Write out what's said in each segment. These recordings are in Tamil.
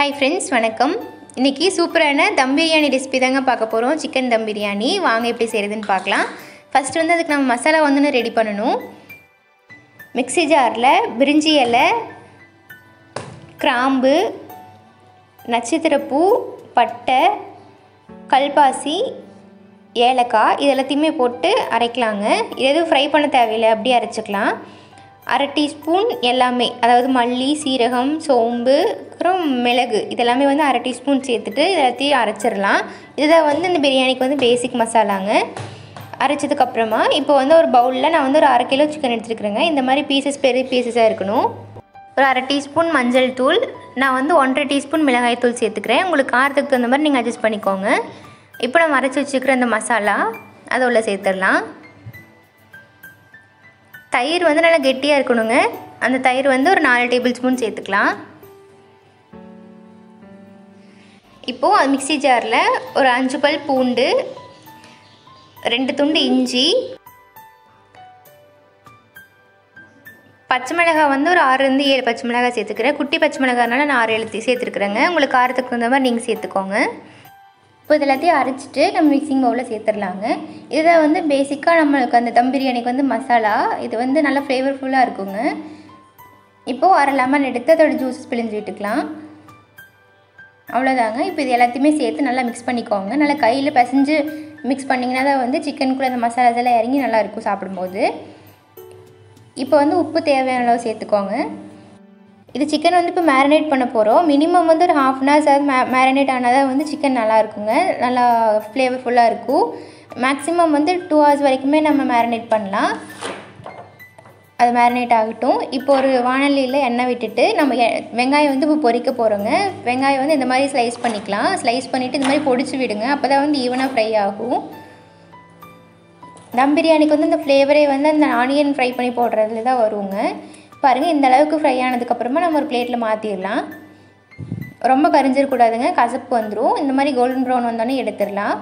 ஹாய் ஃப்ரெண்ட்ஸ் வணக்கம் இன்றைக்கி சூப்பரான தம் பிரியாணி ரெசிபி தாங்க பார்க்க போகிறோம் சிக்கன் தம் பிரியாணி வாங்க எப்படி செய்கிறதுன்னு பார்க்கலாம் ஃபஸ்ட் வந்து அதுக்கு நம்ம மசாலா வந்து ரெடி பண்ணணும் மிக்ஸி ஜாரில் பிரிஞ்சி இலை கிராம்பு நட்சத்திரப்பூ பட்டை கல்பாசி ஏலக்காய் இது எல்லாத்தையுமே போட்டு அரைக்கலாங்க இது எதுவும் ஃப்ரை பண்ண தேவையில்லை அப்படியே அரைச்சிக்கலாம் அரை டீஸ்பூன் எல்லாமே அதாவது மல்லி சீரகம் சோம்பு அப்புறம் மிளகு இதெல்லாமே வந்து அரை டீஸ்பூன் சேர்த்துட்டு எல்லாத்தையும் அரைச்சிடலாம் இதுதான் வந்து இந்த பிரியாணிக்கு வந்து பேசிக் மசாலாங்க அரைச்சதுக்கப்புறமா இப்போ வந்து ஒரு பவுலில் நான் வந்து ஒரு அரை கிலோ சிக்கன் எடுத்துருக்குறேங்க இந்த மாதிரி பீசஸ் பெரிய பீசஸாக இருக்கணும் ஒரு அரை டீஸ்பூன் மஞ்சள் தூள் நான் வந்து ஒன்றரை டீஸ்பூன் மிளகாய் தூள் சேர்த்துக்கிறேன் உங்களுக்கு காரத்துக்கு தகுந்த மாதிரி நீங்கள் அட்ஜஸ்ட் பண்ணிக்கோங்க இப்போ நம்ம அரைச்சி வச்சுக்கிற அந்த மசாலா அதை உள்ள சேர்த்துடலாம் தயிர் வந்து நல்லா கெட்டியாக இருக்கணுங்க அந்த தயிர் வந்து ஒரு நாலு டேபிள் ஸ்பூன் சேர்த்துக்கலாம் இப்போது அது மிக்ஸி ஜாரில் ஒரு அஞ்சு பல் பூண்டு ரெண்டு துண்டு இஞ்சி பச்சை மிளகாய் வந்து ஒரு ஆறுலேருந்து ஏழு பச்சை மிளகாய் சேர்த்துக்கிறேன் குட்டி பச்சை மிளகாய்னால நான் ஆறு எழுத்து சேர்த்துருக்குறேங்க உங்களுக்கு காரத்துக்கு தகுந்த மாதிரி நீங்கள் சேர்த்துக்கோங்க இப்போ இது எல்லாத்தையும் அரைச்சிட்டு நம்ம மிக்சிங் பவுலில் சேர்த்துடலாங்க இதுதான் வந்து பேசிக்காக நம்மளுக்கு அந்த தம் பிரியாணிக்கு வந்து மசாலா இது வந்து நல்லா ஃப்ளேவர்ஃபுல்லாக இருக்குங்க இப்போது அரை லெமன் எடுத்து அதோட ஜூஸஸ் பிழிஞ்சு விட்டுக்கலாம் அவ்வளோதாங்க இப்போ இது எல்லாத்தையுமே சேர்த்து நல்லா மிக்ஸ் பண்ணிக்கோங்க நல்லா கையில் பிசைஞ்சு மிக்ஸ் பண்ணிங்கன்னா தான் வந்து சிக்கன் கூட அந்த மசாலாஸ் எல்லாம் இறங்கி நல்லாயிருக்கும் சாப்பிடும்போது இப்போ வந்து உப்பு தேவையான அளவு சேர்த்துக்கோங்க இது சிக்கன் வந்து இப்போ மேரினேட் பண்ண போகிறோம் மினிமம் வந்து ஒரு ஹாஃப் அன் ஹவர்ஸ் ஆகுது மே மேரினேட் ஆனால் தான் வந்து சிக்கன் நல்லா இருக்குங்க நல்லா ஃப்ளேவர்ஃபுல்லாக இருக்கும் மேக்ஸிமம் வந்து டூ ஹவர்ஸ் வரைக்குமே நம்ம மேரினேட் பண்ணலாம் அது மேரினேட் ஆகட்டும் இப்போ ஒரு வானலியில் எண்ணெய் விட்டுட்டு நம்ம வெங்காயம் வந்து இப்போ பொரிக்க போகிறோங்க வெங்காயம் வந்து இந்த மாதிரி ஸ்லைஸ் பண்ணிக்கலாம் ஸ்லைஸ் பண்ணிவிட்டு இந்த மாதிரி பொடிச்சு விடுங்க அப்போ தான் வந்து ஈவனாக ஃப்ரை ஆகும் தம் பிரியாணிக்கு வந்து இந்த ஃப்ளேவரே வந்து அந்த ஆனியன் ஃப்ரை பண்ணி போடுறதுல தான் வருங்க பாருங்கள் இந்த அளவுக்கு ஃப்ரை ஆனதுக்கப்புறமா நம்ம ஒரு பிளேட்டில் மாற்றிடலாம் ரொம்ப கரிஞ்சிடக்கூடாதுங்க கசப்பு வந்துடும் இந்த மாதிரி கோல்டன் ப்ரௌன் வந்தோடனே எடுத்துடலாம்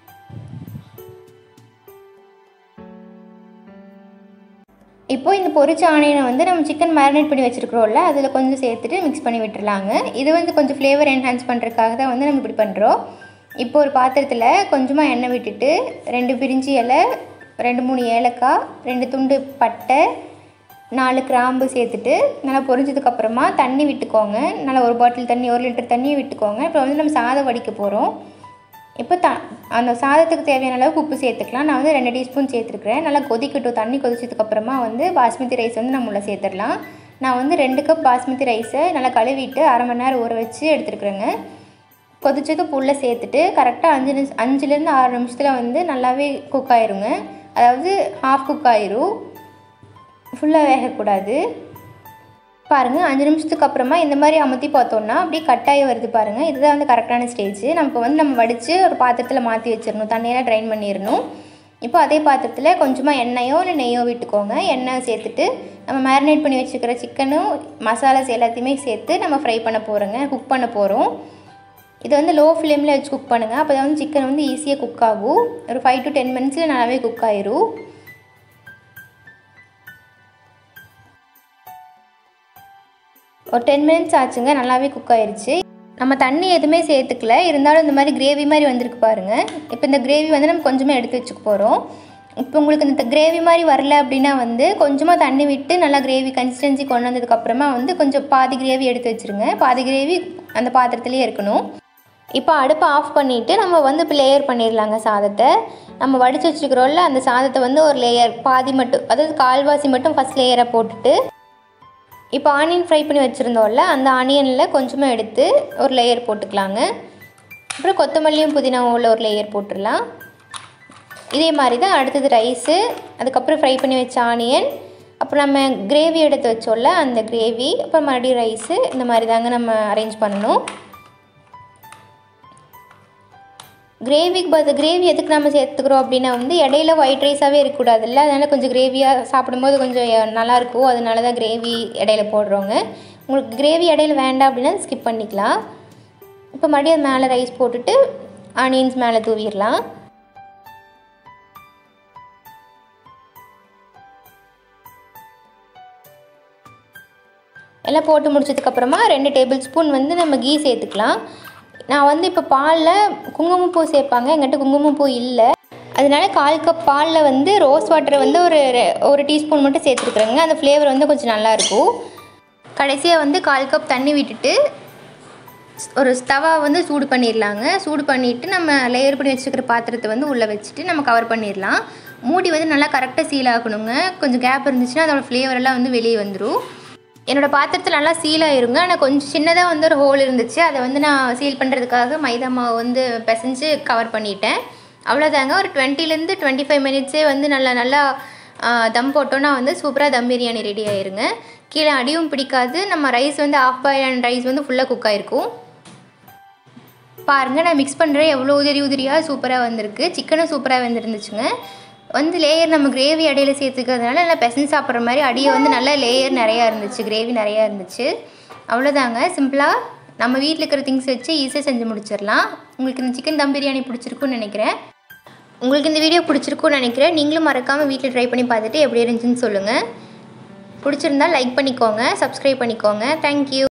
இப்போ இந்த பொரிச்ச ஆனியனை வந்து நம்ம சிக்கன் மேரினேட் பண்ணி வச்சுருக்குறோம்ல அதில் கொஞ்சம் சேர்த்துட்டு மிக்ஸ் பண்ணி விட்டுறலாங்க இது வந்து கொஞ்சம் ஃப்ளேவர் என்ஹான்ஸ் பண்ணுறதுக்காக தான் வந்து நம்ம இப்படி பண்ணுறோம் இப்போ ஒரு பாத்திரத்தில் கொஞ்சமாக எண்ணெய் விட்டுட்டு ரெண்டு பிரிஞ்சி இலை ரெண்டு மூணு ஏலக்காய் ரெண்டு துண்டு பட்டை நாலு கிராம்பு சேர்த்துட்டு நல்லா பொரிஞ்சதுக்கப்புறமா தண்ணி விட்டுக்கோங்க நல்லா ஒரு பாட்டில் தண்ணி ஒரு லிட்டர் தண்ணியை விட்டுக்கோங்க இப்போ வந்து நம்ம சாதம் வடிக்க போகிறோம் இப்போ த அந்த சாதத்துக்கு தேவையான அளவுக்கு உப்பு சேர்த்துக்கலாம் நான் வந்து ரெண்டு டீஸ்பூன் சேர்த்துருக்குறேன் நல்லா கொதிக்கட்டும் தண்ணி கொதிச்சதுக்கப்புறமா வந்து பாஸ்மதி ரைஸ் வந்து நம்ம உள்ள சேர்த்துடலாம் நான் வந்து ரெண்டு கப் பாஸ்மதி ரைஸை நல்லா கழுவிட்டு அரை மணி நேரம் ஊற வச்சு எடுத்துருக்குறேங்க கொதிச்சது புல்ல சேர்த்துட்டு கரெக்டாக அஞ்சு நிமிஷம் அஞ்சுலேருந்து ஆறு நிமிஷத்தில் வந்து நல்லாவே குக் ஆயிருங்க அதாவது ஹாஃப் குக் ஆயிரும் ஃபுல்லாக வேகக்கூடாது பாருங்கள் அஞ்சு நிமிஷத்துக்கு அப்புறமா இந்த மாதிரி அமுத்தி பார்த்தோன்னா அப்படியே கட்டாயி வருது பாருங்கள் இதுதான் வந்து கரெக்டான ஸ்டேஜ் நமக்கு வந்து நம்ம வடித்து ஒரு பாத்திரத்தில் மாற்றி வச்சிடணும் தண்ணியெல்லாம் ட்ரைன் பண்ணிடணும் இப்போ அதே பாத்திரத்தில் கொஞ்சமாக எண்ணெயோ இல்லை நெய்யோ விட்டுக்கோங்க எண்ணெய் சேர்த்துட்டு நம்ம மேரினேட் பண்ணி வச்சுக்கிற சிக்கனும் மசாலாஸ் எல்லாத்தையுமே சேர்த்து நம்ம ஃப்ரை பண்ண போகிறோங்க குக் பண்ண போகிறோம் இது வந்து லோ ஃப்ளேமில் வச்சு குக் பண்ணுங்கள் அப்போ தான் வந்து சிக்கன் வந்து ஈஸியாக குக் ஆகும் ஒரு ஃபைவ் டு டென் மினிட்ஸில் நல்லாவே குக் ஆயிரும் ஒரு டென் மினிட்ஸ் ஆச்சுங்க நல்லாவே குக் ஆயிடுச்சு நம்ம தண்ணி எதுவுமே சேர்த்துக்கல இருந்தாலும் இந்த மாதிரி கிரேவி மாதிரி வந்திருக்கு பாருங்கள் இப்போ இந்த கிரேவி வந்து நம்ம கொஞ்சமாக எடுத்து வச்சுக்க போகிறோம் இப்போ உங்களுக்கு இந்த கிரேவி மாதிரி வரல அப்படின்னா வந்து கொஞ்சமாக தண்ணி விட்டு நல்லா கிரேவி கன்சிஸ்டன்சி கொண்டு வந்ததுக்கப்புறமா வந்து கொஞ்சம் பாதி கிரேவி எடுத்து வச்சுருங்க பாதி கிரேவி அந்த பாத்திரத்துலேயே இருக்கணும் இப்போ அடுப்பை ஆஃப் பண்ணிவிட்டு நம்ம வந்து இப்போ லேயர் பண்ணிடலாங்க சாதத்தை நம்ம வடித்து வச்சுக்கிறோம்ல அந்த சாதத்தை வந்து ஒரு லேயர் பாதி மட்டும் அதாவது கால்வாசி மட்டும் ஃபஸ்ட் லேயரை போட்டுட்டு இப்போ ஆனியன் ஃப்ரை பண்ணி வச்சுருந்தோம்ல அந்த ஆனியனில் கொஞ்சமாக எடுத்து ஒரு லேயர் போட்டுக்கலாங்க அப்புறம் கொத்தமல்லியும் புதினாவும் உள்ள ஒரு லேயர் போட்டுடலாம் இதே மாதிரி தான் அடுத்தது ரைஸு அதுக்கப்புறம் ஃப்ரை பண்ணி வச்ச ஆனியன் அப்புறம் நம்ம கிரேவி எடுத்து வச்சோம்ல அந்த கிரேவி அப்புறம் மறுபடியும் ரைஸு இந்த மாதிரி தாங்க நம்ம அரேஞ்ச் பண்ணணும் கிரேவிக்கு பார்த்து கிரேவி எதுக்கு நம்ம சேர்த்துக்கிறோம் அப்படின்னா வந்து இடையில ஒயிட் ரைஸாகவே இருக்கக்கூடாதுல்ல அதனால் கொஞ்சம் கிரேவியாக சாப்பிடும்போது கொஞ்சம் நல்லாயிருக்கும் அதனால தான் கிரேவி இடையில போடுறோங்க உங்களுக்கு கிரேவி இடையில வேண்டாம் அப்படின்னா ஸ்கிப் பண்ணிக்கலாம் இப்போ மறுபடியும் மேலே ரைஸ் போட்டுட்டு ஆனியன்ஸ் மேலே தூவிடலாம் எல்லாம் போட்டு முடிச்சதுக்கப்புறமா ரெண்டு டேபிள் ஸ்பூன் வந்து நம்ம கீ சேர்த்துக்கலாம் நான் வந்து இப்போ பாலில் குங்குமப்பூ சேர்ப்பாங்க எங்கிட்ட குங்குமப்பூ இல்லை அதனால கால் கப் பாலில் வந்து ரோஸ் வாட்டர் வந்து ஒரு ரெ- ஒரு டீஸ்பூன் மட்டும் சேர்த்துருக்குறேங்க அந்த ஃப்ளேவர் வந்து கொஞ்சம் நல்லாயிருக்கும் கடைசியாக வந்து கால் கப் தண்ணி விட்டுட்டு ஒரு ஸ்டவா வந்து சூடு பண்ணிடலாங்க சூடு பண்ணிவிட்டு நம்ம லேயர் பண்ணி வச்சுருக்கிற பாத்திரத்தை வந்து உள்ளே வச்சுட்டு நம்ம கவர் பண்ணிடலாம் மூடி வந்து நல்லா கரெக்டாக சீல் ஆகணுங்க கொஞ்சம் கேப் இருந்துச்சுன்னா அதோட ஃப்ளேவர் எல்லாம் வந்து வெளியே வந்துடும் என்னோடய பாத்திரத்தில் நல்லா சீல் ஆயிருங்க ஆனால் கொஞ்சம் சின்னதாக வந்து ஒரு ஹோல் இருந்துச்சு அதை வந்து நான் சீல் பண்ணுறதுக்காக மைதா மாவு வந்து பிசைஞ்சு கவர் பண்ணிட்டேன் அவ்வளோதாங்க ஒரு டுவெண்ட்டிலேருந்து டுவெண்ட்டி ஃபைவ் மினிட்ஸே வந்து நல்லா நல்லா ஆ, தம் போட்டோன்னா வந்து சூப்பராக தம் பிரியாணி ரெடி ஆயிருங்க கீழே அடியும் பிடிக்காது நம்ம ரைஸ் வந்து ஆஃப் பாயில் ரைஸ் வந்து ஃபுல்லாக குக் ஆயிருக்கும் பாருங்கள் நான் மிக்ஸ் பண்ணுறேன் எவ்வளோ உதிரி உதிரியாக சூப்பராக வந்திருக்கு சிக்கனும் சூப்பராக வந்துருந்துச்சுங்க வந்து லேயர் நம்ம கிரேவி அடியில் சேர்த்துக்கிறதுனால நல்லா பெசஞ்சு சாப்பிட்ற மாதிரி அடியை வந்து நல்லா லேயர் நிறையா இருந்துச்சு கிரேவி நிறையா இருந்துச்சு அவ்வளோதாங்க சிம்பிளாக நம்ம வீட்டில் இருக்கிற திங்ஸ் வச்சு ஈஸியாக செஞ்சு முடிச்சிடலாம் உங்களுக்கு இந்த சிக்கன் தம் பிரியாணி பிடிச்சிருக்குன்னு நினைக்கிறேன் உங்களுக்கு இந்த வீடியோ பிடிச்சிருக்குன்னு நினைக்கிறேன் நீங்களும் மறக்காமல் வீட்டில் ட்ரை பண்ணி பார்த்துட்டு எப்படி இருந்துச்சுன்னு சொல்லுங்கள் பிடிச்சிருந்தா லைக் பண்ணிக்கோங்க சப்ஸ்கிரைப் பண்ணிக்கோங்க தேங்க்யூ